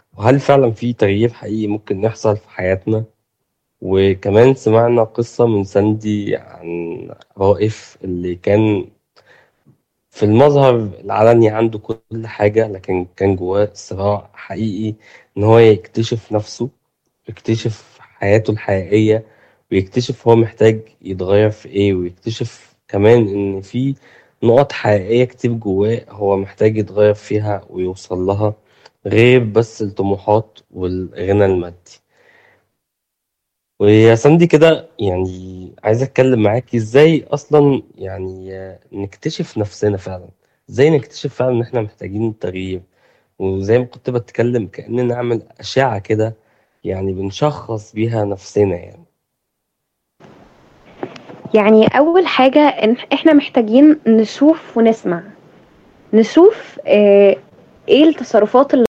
وهل فعلا في تغيير حقيقي ممكن يحصل في حياتنا وكمان سمعنا قصة من ساندي عن رائف اللي كان في المظهر العلني عنده كل حاجة لكن كان جواه صراع حقيقي إن هو يكتشف نفسه يكتشف حياته الحقيقية ويكتشف هو محتاج يتغير في إيه ويكتشف كمان إن في نقط حقيقية كتير جواه هو محتاج يتغير فيها ويوصل لها غير بس الطموحات والغنى المادي ويا ساندي كده يعني عايز اتكلم معاكي ازاي اصلا يعني نكتشف نفسنا فعلا ازاي نكتشف فعلا ان احنا محتاجين التغيير وزي ما كنت بتكلم كأننا نعمل أشعة كده يعني بنشخص بيها نفسنا يعني يعني أول حاجة إن إحنا محتاجين نشوف ونسمع نشوف آه، إيه التصرفات اللي